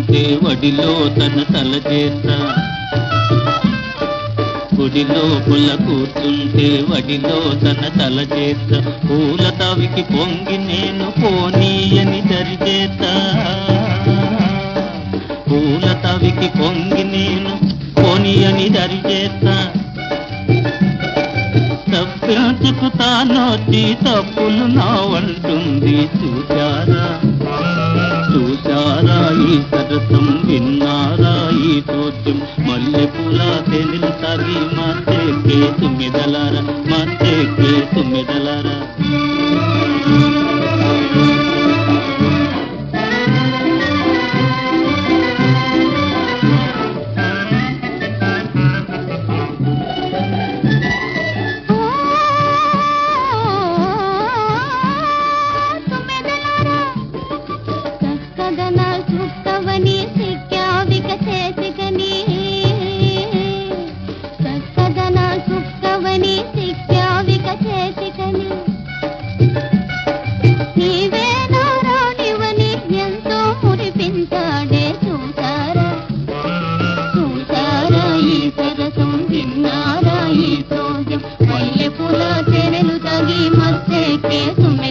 కూర్చుంటే వడిలో తన తల చేస్తా గుడిలో పుల్ల కూర్చుంటే వడిలో తన తల చేస్తా పూల తవికి పొంగి నేను పోనీయని దరిచేస్తా పూల తవికి పొంగి నేను పోనీయని దరిచేస్తా తప్పించుకు తానొచ్చి తప్పులు నా వంటుంది చూచారా చూచారా ఈ సరసం విన్నారా ఈ చోద్యం మల్లె పూల తెలు తగి మత్తెక్కే తుమ్మిదలారా మత్తెక్కే తుమ్మిదలారా చక్కదన చుక్కవని సిక్కావిక చేసికని చక్కదన చుక్కవని సిక్కావిక చేసికని నీవే నారాణివని ఎంతో మురిపించాడే చూసారా చూసారా ఈ సరసం విన్నారా ఈ సోజం మల్లె పూల తెరలు తగి మత్తెక్కే సుమ్మె